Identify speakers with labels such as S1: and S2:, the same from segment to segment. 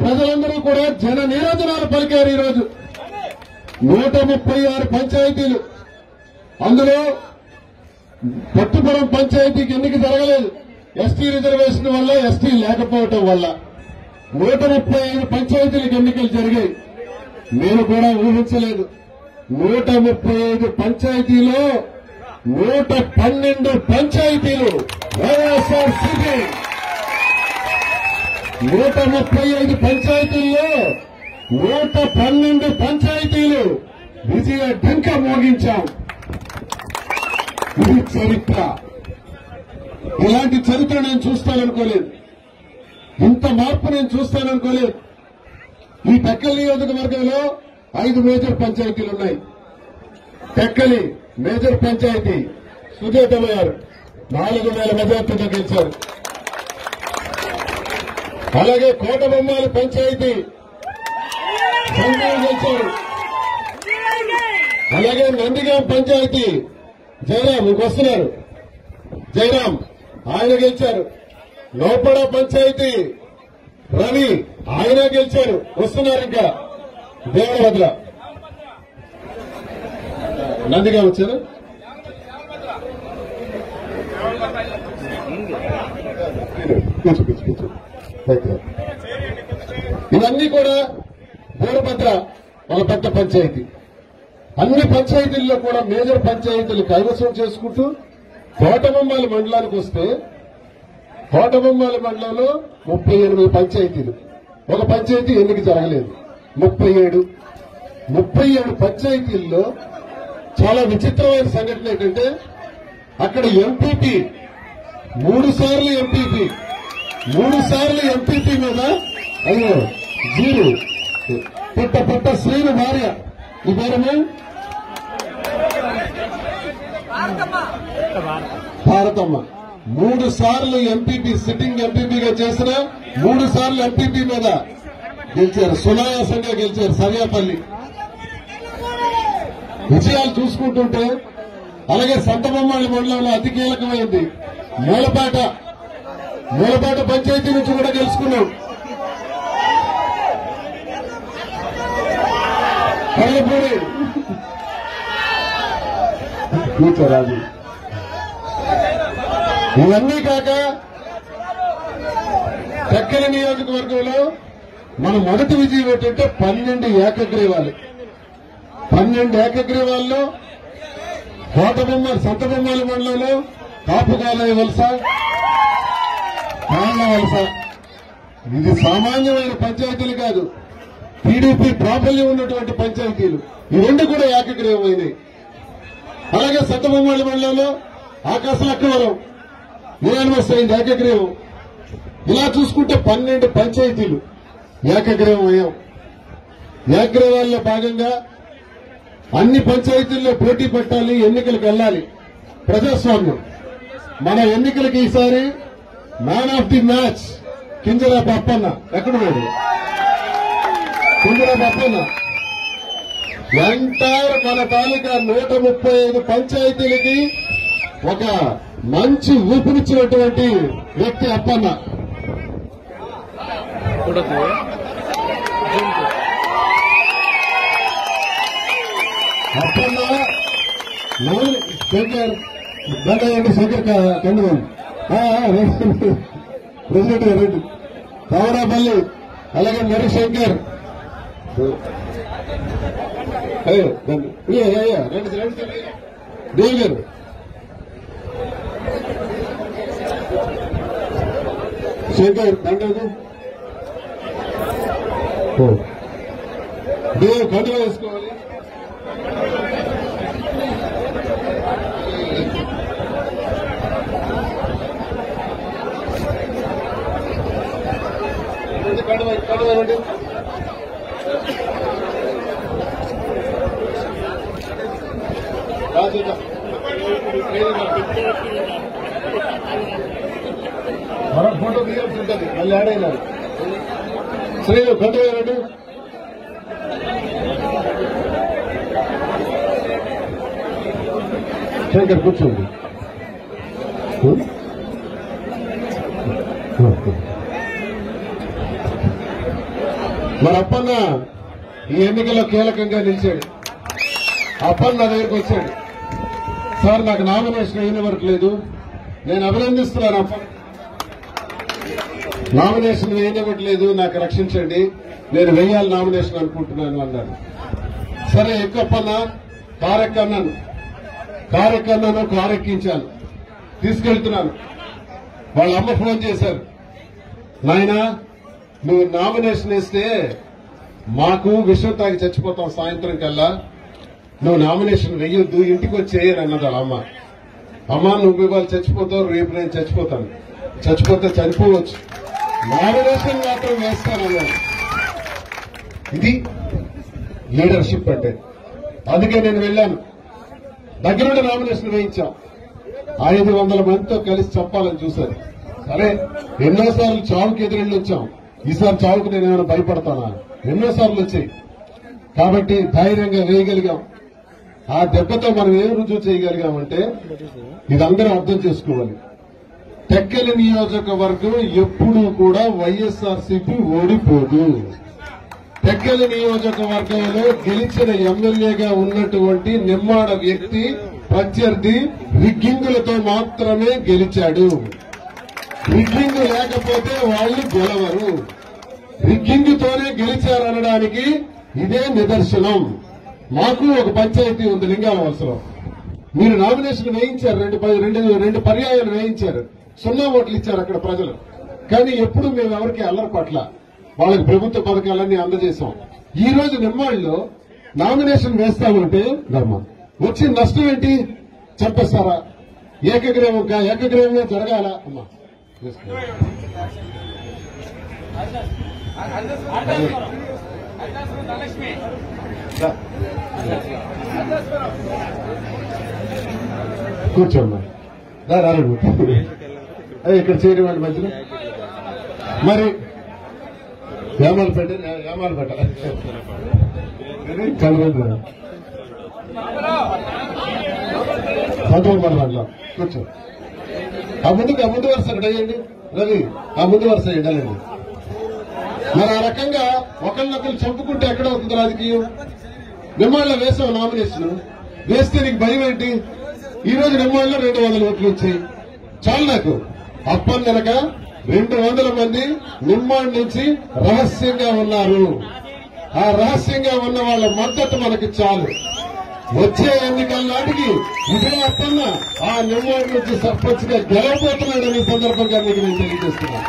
S1: ప్రజలందరూ కూడా జన నిరోధనాలు పలికారు ఈరోజు నూట ముప్పై ఆరు పంచాయతీలు అందులో పట్టుపురం పంచాయతీకి ఎన్నిక జరగలేదు ఎస్టీ రిజర్వేషన్ వల్ల ఎస్టీ లేకపోవటం వల్ల నూట ముప్పై ఐదు పంచాయతీలకు ఎన్నికలు జరిగాయి నేను కూడా ఊహించలేదు నూట ముప్పై ఐదు పంచాయతీలో నూట పన్నెండు పంచాయతీలు వైఎస్ఆర్ సిపి నూట ముప్పై ఐదు పంచాయతీల్లో నూట పన్నెండు పంచాయతీలు విజయ డంక మోగించాం ఇది చరిత్ర ఇలాంటి చరిత్ర నేను చూస్తాననుకోలేదు ఇంత మార్పు నేను చూస్తాననుకోలేదు ఈ టెక్కలి నియోజకవర్గంలో ఐదు మేజర్ పంచాయతీలు ఉన్నాయి టెక్కలి మేజర్ పంచాయతీ సుజాతమ్మ గారు నాలుగు వేల మెజార్టీతో గెలిచారు అలాగే కోటబొమ్మాల పంచాయతీ సంజయ్ గెలిచారు అలాగే నందిగాం పంచాయతీ జయరాం ఇంక వస్తున్నారు జయరాం ఆయన గెలిచారు లోపడ పంచాయతీ రవి ఆయన గెలిచారు వస్తున్నారు ఇంకా దేవరభద్ర నందిగా వచ్చారు కూర్చో కూర్చో కూర్చో పైకి రా. ఇవన్నీ కూడా వీరభద్ర వాళ్ళ పెద్ద పంచాయతీ అన్ని పంచాయతీల్లో కూడా మేజర్ పంచాయతీలు కైవసం చేసుకుంటూ కోటబొమ్మాలి మండలానికి వస్తే కోటబొమ్మాలి మండలంలో ముప్పై ఎనిమిది పంచాయతీలు ఒక పంచాయతీ ఎన్నిక జరగలేదు ముప్పై ఏడు ముప్పై ఏడు పంచాయతీల్లో చాలా విచిత్రమైన సంఘటన ఏంటంటే అక్కడ ఎంపీపీ మూడు సార్లు ఎంపీపీ మూడు సార్లు ఎంపీపీ మీద అయ్యో జీరు పుట్ట పుట్ట శ్రీను భార్య ఈ పేరమే భారతమ్మ మూడు సార్లు ఎంపీపీ సిట్టింగ్ ఎంపీపీగా చేసిన మూడు సార్లు ఎంపీపీ మీద గెలిచారు సునాయాసంగా గెలిచారు సర్యాపల్లి విజయాలు చూసుకుంటుంటే అలాగే సంతబొమ్మాళి మండలంలో అతి కీలకమైంది మూలపేట మూలపేట పంచాయతీ నుంచి కూడా గెలుచుకున్నాం కళ్ళపూడి కూర్చోరాజు ఇవన్నీ కాక చక్కని నియోజకవర్గంలో మన మొదటి విజయం ఏంటంటే పన్నెండు ఏకగ్రీవాలు పన్నెండు ఏకగ్రీవాల్లో కోటబొమ్మ సంతబొమ్మల మండలంలో కాపుగాలయ వలస కాళ్ళ వలస ఇది సామాన్యమైన పంచాయతీలు కాదు టీడీపీ ప్రాబల్యం ఉన్నటువంటి పంచాయతీలు ఈ రెండు కూడా ఏకగ్రీవమైనవి అలాగే సత్తబొమ్మల మండలంలో ఆకాశ అక్కవరం యునానిమస్ అయింది ఏకగ్రీవం ఇలా చూసుకుంటే పన్నెండు పంచాయతీలు ఏకగ్రీవం అయ్యాం ఏకగ్రీవాల్లో భాగంగా అన్ని పంచాయతీల్లో పోటీ పెట్టాలి ఎన్నికలకు వెళ్ళాలి ప్రజాస్వామ్యం మన ఎన్నికలకి ఈసారి man of the match Kinjara Pappanna ఎక్కడున్నాడు కింజరా పప్పన్న ఎంటైర్ మన తాలూకా నూట ముప్పై ఐదు పంచాయతీలకి ఒక మంచి ఊపిరిచ్చినటువంటి వ్యక్తి అప్పన్న అప్పన్న నవీన్ శంకర్ దండయ్యండి శంకర్ కండుగోలు ప్రెసిడెంట్ గారు రెడ్డి రావడాపల్లి అలాగే మరి శంకర్ అయ్యో దండ- అయ్యో అయ్యో రండి రండి దేవి గారు శంకర్ దండకు దేవు కండుగా వేసుకోవాలి కండువా కండువా రండి రాజేదా మనం ఫోటో తీయాల్సి ఉంటుంది మళ్ళీ ఆడైనా శ్రీలు కండువా రండి శంకర్ కూర్చోండి మరి అప్పన్న ఈ ఎన్నికల్లో కీలకంగా నిలిచాడు అప్పన్న నా దగ్గరికి వచ్చాడు సార్ నాకు నామినేషన్ వేయనివ్వట్లేదు నేను అభినందిస్తున్నాను అప్ప నామినేషన్ వేయనివ్వట్లేదు నాకు రక్షించండి నేను వెయ్యాలి నామినేషన్ అనుకుంటున్నాను అన్నాడు సరే ఎక్కువప్పన్న కారెక్కన్నాను కారెక్కన్నాను కారెక్కించాను తీసుకెళ్తున్నాను వాళ్ళ అమ్మ ఫోన్ చేశారు నాయనా నువ్వు నామినేషన్ వేస్తే మాకు విషయం తాగి చచ్చిపోతాం సాయంత్రం కల్లా నువ్వు నామినేషన్ వెయ్యొద్దు ఇంటికి వచ్చేయని అన్నది వాళ్ళ అమ్మ అమ్మ నువ్వు ఇవాళ చచ్చిపోతావు రేపు నేను చచ్చిపోతాను చచ్చిపోతే చనిపోవచ్చు నామినేషన్ మాత్రం వేస్తానన్నాను ఇది లీడర్షిప్ అంటే అందుకే నేను వెళ్ళాను దగ్గరుండి నామినేషన్ వేయించాం ఐదు వందల మందితో కలిసి చెప్పాలని చూశారు సరే ఎన్నోసార్లు చావుకి ఎదురెళ్ళి వచ్చాం ఈసారి చావుకు నేను ఏమైనా భయపడతానా ఎన్నోసార్లు వచ్చాయి కాబట్టి ధైర్యంగా వేయగలిగాం ఆ దెబ్బతో మనం ఏం రుజువు చేయగలిగామంటే ఇదందరూ అర్థం చేసుకోవాలి టెక్కలి నియోజకవర్గం ఎప్పుడూ కూడా వైఎస్ఆర్సీపీ ఓడిపోదు టెక్కలి నియోజకవర్గంలో గెలిచిన ఎమ్మెల్యేగా ఉన్నటువంటి నిమ్మాడ వ్యక్తి ప్రత్యర్థి రిగ్గింగులతో మాత్రమే గెలిచాడు రిగ్గింగ్ లేకపోతే వాళ్ళు గెలవరు రిగ్గింగ్ తోనే గెలిచారనడానికి ఇదే నిదర్శనం మాకు ఒక పంచాయతీ ఉంది లింగాల వలసలో మీరు నామినేషన్ వేయించారు రెండు ప- రెండు రెండు పర్యాయాలు వేయించారు సున్నా ఓట్లు ఇచ్చారు అక్కడ ప్రజలు కానీ ఎప్పుడు మేము ఎవరికి అల్లరి పట్ల వాళ్ళకి ప్రభుత్వ పథకాలన్నీ అందజేశాం ఈ రోజు నిమ్మాళ్ళలో నామినేషన్ వేస్తామంటే ధర్మ వచ్చిన నష్టం ఏంటి చెప్పేస్తారా ఏకగ్రీవం కా- ఏకగ్రీవంగా జరగాల అమ్మా వేసుకో. రా. కూర్చోమ్మా రా, రా, రా, కూర్చో. అదే ఇక్కడ చేయనివ్వండి మధ్యలో మరి ఏమాలు పెట్ట ఏమాలు పెట్ట చదవండి పంతొమ్మిది మంది దాంట్లో కూర్చో ఆ ముందుకు ఆ ముందు వరుస అక్కడ వేయండి రవి ఆ ముందు వరుస వేయండి మరి ఆ రకంగా ఒకళ్ళొకరు చంపుకుంటే ఎక్కడ అవుతుంది రాజకీయం నిమ్మాళ్ళలో వేసావు నామినేషన్ వేస్తే నీకు భయం ఏంటి ఈ రోజు నిమ్మాళ్ళలో రెండు వందల ఓట్లు వచ్చాయి చాలు నాకు అప్పని కనుక రెండు వందల మంది నిమ్మాళ్ళ నుంచి రహస్యంగా ఉన్నారు ఆ రహస్యంగా ఉన్న వాళ్ళ మద్దతు మనకి చాలు వచ్చే ఎన్నికల నాటికి ఇదే అప్పన్న ఆ నిమ్మాడి నుంచి సర్పంచ్ గా గెలవబోతున్నాడని ఈ సందర్భంగా మీకు నేను తెలియజేస్తున్నాను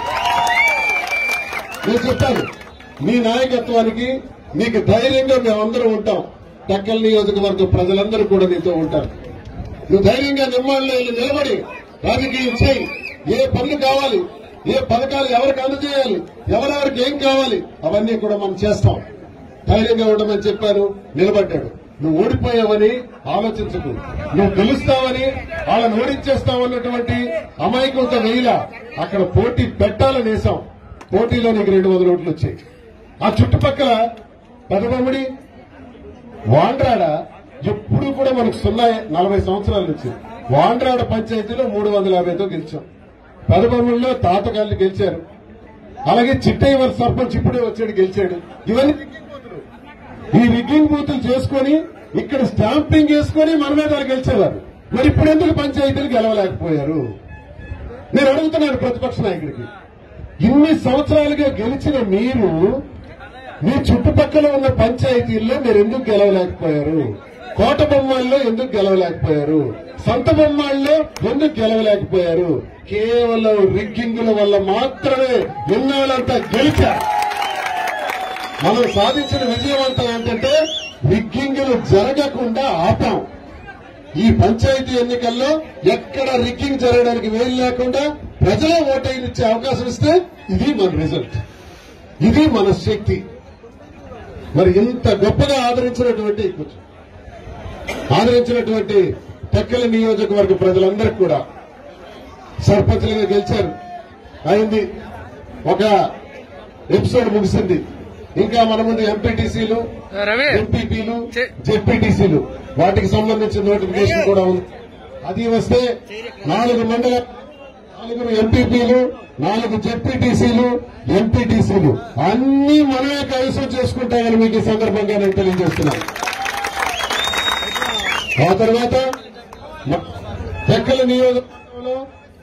S1: నేను చెప్పాను మీ నాయకత్వానికి నీకు ధైర్యంగా మేమందరం ఉంటాం టక్కల్ నియోజకవర్గ ప్రజలందరూ కూడా నీతో ఉంటారు నువ్వు ధైర్యంగా నిర్మాణంలో వెళ్ళి నిలబడి రాజకీయం చేయి ఏ పనులు కావాలి ఏ పథకాలు ఎవరికి అందజేయాలి ఎవరెవరికి ఏం కావాలి అవన్నీ కూడా మనం చేస్తాం ధైర్యంగా ఉండమని చెప్పాను నిలబడ్డాడు నువ్వు ఓడిపోయావని ఆలోచించకు నువ్వు గెలుస్తావని వాళ్ళని ఓడించేస్తావన్నటువంటి అమాయకంతో వేయిలా అక్కడ పోటీ పెట్టాలని వేశాం పోటీలో నీకు రెండు వందల ఓట్లు వచ్చాయి ఆ చుట్టుపక్కల పెదబొమ్మడి వాండ్రాడ ఎప్పుడు కూడా మనకు సున్నా నలభై సంవత్సరాల నుంచి వాండ్రాడ పంచాయతీలో మూడు వందల యాభైతో గెలిచాం పెదబొమ్మడిలో తాతగాళ్ళు గెలిచారు అలాగే చిట్టయ్యవర్ సర్పంచ్ ఇప్పుడే వచ్చాడు గెలిచాడు ఇవన్నీ రిగ్గింగ్ బూతులు. ఈ రిగ్గింగ్ బూతులు చేసుకొని ఇక్కడ స్టాంపింగ్ వేసుకొని మన మీద వాళ్ళు గెలిచేవారు మరి ఇప్పుడు ఎందుకు పంచాయతీలు గెలవలేకపోయారు నేను అడుగుతున్నాను ప్రతిపక్ష నాయకుడికి ఇన్ని సంవత్సరాలుగా గెలిచిన మీరు మీ చుట్టుపక్కల ఉన్న పంచాయతీల్లో మీరు ఎందుకు గెలవలేకపోయారు కోట బొమ్మాల్లో ఎందుకు గెలవలేకపోయారు సంత బొమ్మాల్లో ఎందుకు గెలవలేకపోయారు కేవలం రిగ్గింగుల వల్ల మాత్రమే ఎన్నాళ్ళంతా గెలిచారు మనం సాధించిన విజయవంతం ఏంటంటే రిగ్గింగులు జరగకుండా ఆపాం ఈ పంచాయతీ ఎన్నికల్లో ఎక్కడ రిగ్గింగ్ జరగడానికి వేలు లేకుండా ప్రజలే ఓటైన ఇచ్చే అవకాశం ఇస్తే ఇది మన రిజల్ట్ ఇది మన శక్తి మరి ఇంత గొప్పగా ఆదరించినటువంటి కూర్చో. ఆదరించినటువంటి టెక్కల నియోజకవర్గ ప్రజలందరికీ కూడా సర్పంచ్లుగా గెలిచారు అయింది ఒక ఎపిసోడ్ ముగిసింది ఇంకా మన ముందు ఎంపీటీసీలు
S2: రవి
S1: ఎంపీపీలు
S2: చే-
S1: జెడ్పీటీసీలు వాటికి సంబంధించిన నోటిఫికేషన్ కూడా ఉంది అది వస్తే నాలుగు మండల నలుగురు ఎంపీపీలు నాలుగు జెడ్పీటీసీలు ఎంపీటీసీలు అన్ని మనమే కైవసం చేసుకుంటామని మీకు ఈ సందర్భంగా నేను తెలియజేస్తున్నాను ఆ తర్వాత మ- తెక్కల నియోజకవర్గంలో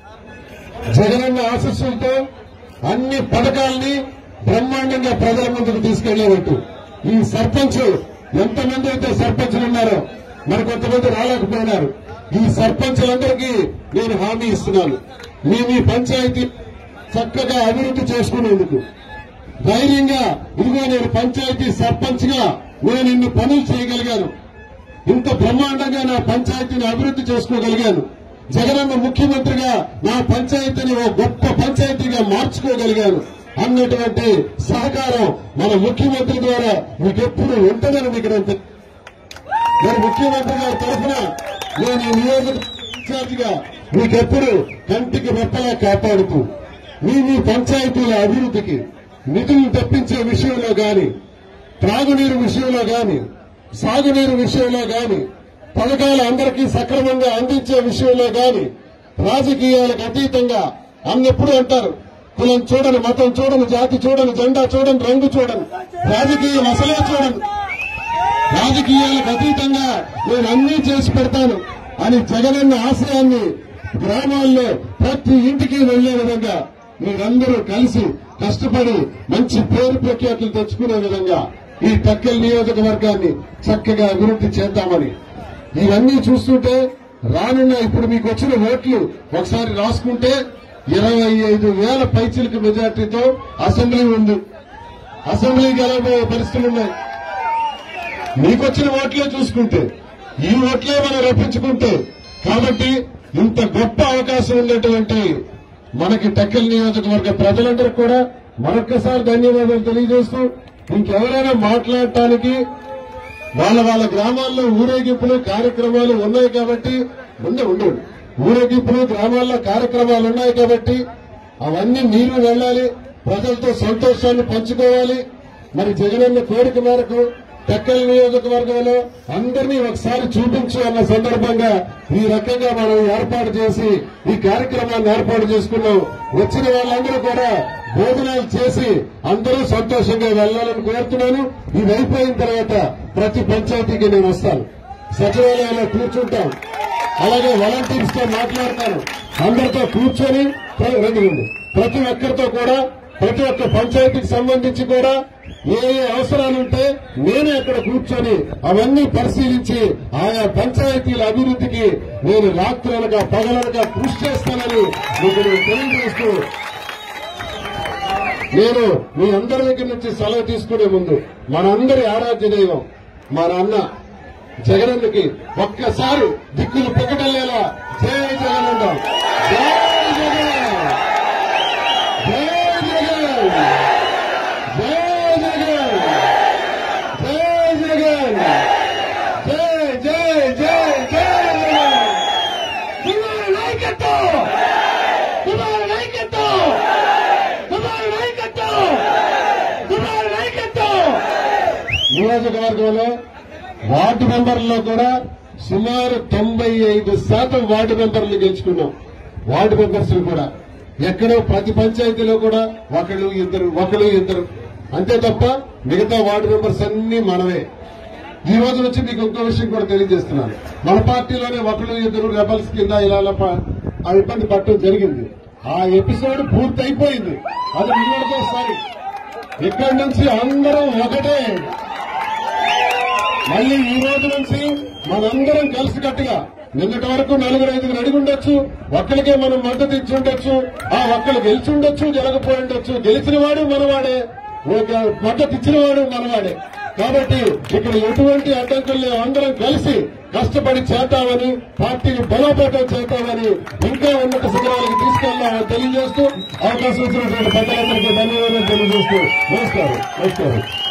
S1: జగనన్న ఆశస్సులతో అన్ని పథకాల్ని బ్రహ్మాండంగా ప్రజల ముందుకు తీసుకెళ్లేటట్టు ఈ సర్పంచ్ ఎంతమంది అయితే సర్పంచులు ఉన్నారో మరి కొంతమంది రాలేకపోయినారు ఈ సర్పంచులందరికీ నేను హామీ ఇస్తున్నాను మీ మీ పంచాయతీ చక్కగా అభివృద్ధి చేసుకునేందుకు ధైర్యంగా ఇదిగో నేను పంచాయతీ సర్పంచ్ గా నేను ఇన్ని పనులు చేయగలిగాను ఇంత బ్రహ్మాండంగా నా పంచాయతీని అభివృద్ధి చేసుకోగలిగాను జగనన్న ముఖ్యమంత్రిగా నా పంచాయతీని ఓ గొప్ప పంచాయతీగా మార్చుకోగలిగాను అన్నటువంటి సహకారం మన ముఖ్యమంత్రి ద్వారా మీకెప్పుడు ఉంటుందని మీకు నేను తె- మరి ముఖ్యమంత్రి గారి తరఫున నేను ఈ నియోజక ఇన్ఛార్జిగా మీకెప్పుడు కంటికి రెప్పలా కాపాడుతూ మీ మీ పంచాయతీల అభివృద్ధికి నిధులు తెప్పించే విషయంలో గాని త్రాగునీరు విషయంలో గాని సాగునీరు విషయంలో గాని పథకాలు అందరికీ సక్రమంగా అందించే విషయంలో గాని రాజకీయాలకు అతీతంగా అన్నెప్పుడు అంటారు కులం చూడని మతం చూడని జాతి చూడని జెండా చూడని రంగు చూడని రాజకీయం అసలే చూడని రాజకీయాలకు అతీతంగా నేను అన్నీ చేసి పెడతాను అని జగనన్న ఆశయాన్ని గ్రామాల్లో ప్రతి ఇంటికి వెళ్లే విధంగా మీరందరూ కలిసి కష్టపడి మంచి పేరు ప్రఖ్యాతులు తెచ్చుకునే విధంగా ఈ టక్కల్ నియోజకవర్గాన్ని చక్కగా అభివృద్ధి చేద్దామని ఇవన్నీ చూస్తుంటే రానున్న ఇప్పుడు మీకు వచ్చిన ఓట్లు ఒకసారి రాసుకుంటే ఇరవై ఐదు వేల పైచిలకు మెజార్టీతో అసెంబ్లీ ఉంది అసెంబ్లీ గెలవబోయే పరిస్థితులు ఉన్నాయి మీకొచ్చిన ఓట్లే చూసుకుంటే ఈ ఓట్లే మనం రప్పించుకుంటే కాబట్టి ఇంత గొప్ప అవకాశం ఉన్నటువంటి మనకి టెక్కల్ నియోజకవర్గ ప్రజలందరూ కూడా మరొక్కసారి ధన్యవాదాలు తెలియజేస్తూ ఇంకెవరైనా మాట్లాడటానికి వాళ్ళ వాళ్ళ గ్రామాల్లో ఊరేగింపులు కార్యక్రమాలు ఉన్నాయి కాబట్టి ముందే ఉండు ఊరేగింపులు గ్రామాల్లో కార్యక్రమాలు ఉన్నాయి కాబట్టి అవన్నీ మీరు వెళ్ళాలి ప్రజలతో సంతోషాన్ని పంచుకోవాలి మరి జగనన్న కోరిక మేరకు టెక్కల్ నియోజకవర్గంలో అందరినీ ఒకసారి చూపించు అన్న సందర్భంగా ఈ రకంగా మనం ఏర్పాటు చేసి ఈ కార్యక్రమాన్ని ఏర్పాటు చేసుకున్నాం వచ్చిన వాళ్ళందరూ కూడా భోజనాలు చేసి అందరూ సంతోషంగా వెళ్లాలని కోరుతున్నాను ఇది అయిపోయిన తర్వాత ప్రతి పంచాయతీకి నేను వస్తాను సచివాలయంలో కూర్చుంటాం అలాగే వాలంటీర్స్ తో మాట్లాడతాను అందరితో కూర్చొని ప్ర- రండి రండి. ప్రతి ఒక్కరితో కూడా ప్రతి ఒక్క పంచాయతీకి సంబంధించి కూడా ఏ ఏ అవసరాలు ఉంటే నేనే అక్కడ కూర్చొని అవన్నీ పరిశీలించి ఆయా పంచాయతీల అభివృద్ధికి నేను రాత్రులగా పగలనగా కృషి చేస్తానని మీకు నేను తెలియజేస్తూ నేను మీ అందరి దగ్గర నుంచి సెలవు తీసుకునే ముందు మనందరి ఆరాధ్య దైవం మా నాన్న జగనన్నకి ఒక్కసారి దిక్కులు పొగటలేలా జై జగన్ అంటాం జై జగన్ జై జగన్ జై జగన్ జై జగన్ జై జై జై జై జగన్ కుమార్ నాయకత్వం కుమార్ నాయకత్వం కుమార్ నాయకత్వం కుమార్ నాయకత్వం నియోజకవర్గంలో వార్డు మెంబర్లలో కూడా సుమారు తొంభై ఐదు శాతం వార్డు మెంబర్లు గెలుచుకున్నాం వార్డు మెంబర్స్ కూడా ఎక్కడో ప్రతి పంచాయతీలో కూడా ఒకళ్ళు ఇద్దరు ఒకళ్ళు ఇద్దరు అంతే తప్ప మిగతా వార్డు మెంబర్స్ అన్ని మనమే ఈ రోజు నుంచి మీకు ఇంకో విషయం కూడా తెలియజేస్తున్నాను మన పార్టీలోనే ఒకళ్ళు ఇద్దరు రెబల్స్ కింద ఇలా ఇలా ప- ఆ ఇబ్బంది పట్టడం జరిగింది ఆ ఎపిసోడ్ పూర్తి అయిపోయింది అది నిన్నటితోసారి ఇక్కడి నుంచి అందరం ఒకటే మళ్ళీ ఈ రోజు నుంచి మనందరం కలిసికట్టుగా నిన్నటి వరకు నలుగురు ఐదుగురు అడిగి ఉండొచ్చు ఒక్కరికే మనం మద్దతు ఇచ్చి ఉండొచ్చు ఆ ఒక్కరు గెలిచి ఉండొచ్చు గెలకపోయి ఉండొచ్చు గెలిచిన వాడు మనవాడే ఒక మద్దతు ఇచ్చిన వాడు మనవాడే కాబట్టి ఇక్కడ ఎటువంటి అడ్డంకులు లేవు అందరం కలిసి కష్టపడి చేద్దామని పార్టీని బలోపేతం చేద్దామని ఇంకా ఉన్నత శిఖరాలకు తీసుకెళ్దామని తెలియజేస్తూ అవకాశం ఇచ్చినటువంటి పెద్దలందరికీ ధన్యవాదాలు తెలియజేస్తూ నమస్కారం నమస్కారం